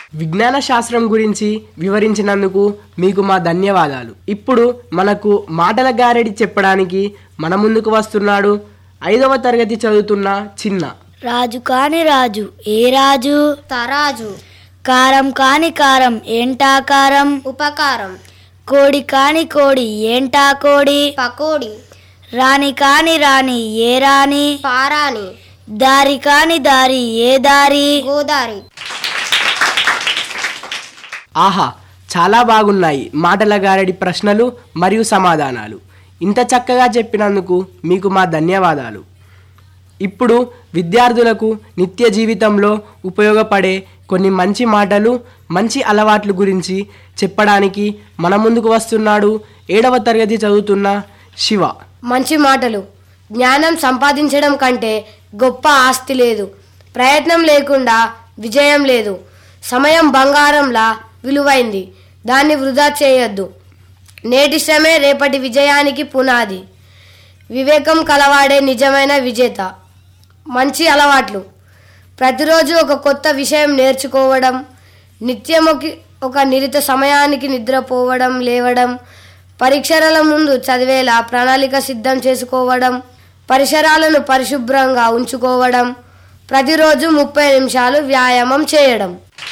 విజ్ఞాన శాస్త్రం గురించి వివరించినందుకు మీకు మా ధన్యవాదాలు ఇప్పుడు మనకు మాటల గారెడి చెప్పడానికి మన ముందుకు వస్తున్నాడు ఐదవ తరగతి చదువుతున్న చిన్న రాజు కాని రాజు ఏ రాజు తరాజు కారం కాని కారం ఏంటా కారం ఉపకారం కోడి కాని కోడి ఏంటా కోడి పకోడి రాణి కాని రాణి ఏ రాణి పారాని దారి కాని దారి ఏ దారి గోదారి ఆహా చాలా బాగున్నాయి మాటల గారడి ప్రశ్నలు మరియు సమాధానాలు ఇంత చక్కగా చెప్పినందుకు మీకు మా ధన్యవాదాలు ఇప్పుడు విద్యార్థులకు నిత్య జీవితంలో ఉపయోగపడే కొన్ని మంచి మాటలు మంచి అలవాట్ల గురించి చెప్పడానికి మన ముందుకు వస్తున్నాడు ఏడవ తరగతి చదువుతున్న శివ మంచి మాటలు జ్ఞానం సంపాదించడం కంటే గొప్ప ఆస్తి లేదు ప్రయత్నం లేకుండా విజయం లేదు సమయం బంగారంలా విలువైంది దాన్ని వృధా చేయొద్దు నేటి శ్రమే రేపటి విజయానికి పునాది వివేకం కలవాడే నిజమైన విజేత మంచి అలవాట్లు ప్రతిరోజు ఒక కొత్త విషయం నేర్చుకోవడం నిత్యం ఒక- ఒక నిరిత సమయానికి నిద్రపోవడం లేవడం పరీక్షల ముందు చదివేలా ప్రణాళిక సిద్ధం చేసుకోవడం పరిసరాలను పరిశుభ్రంగా ఉంచుకోవడం ప్రతిరోజు ముప్పై నిమిషాలు వ్యాయామం చేయడం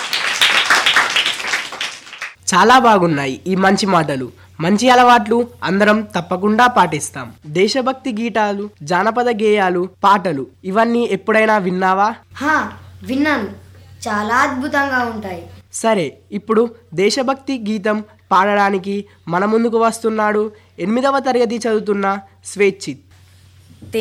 చాలా బాగున్నాయి ఈ మంచి మాటలు మంచి అలవాట్లు అందరం తప్పకుండా పాటిస్తాం దేశభక్తి గీతాలు జానపద గేయాలు పాటలు ఇవన్నీ ఎప్పుడైనా విన్నావా హా విన్నాను చాలా అద్భుతంగా ఉంటాయి సరే ఇప్పుడు దేశభక్తి గీతం పాడడానికి మన ముందుకు వస్తున్నాడు ఎనిమిదవ తరగతి చదువుతున్న స్వేచ్ఛిత్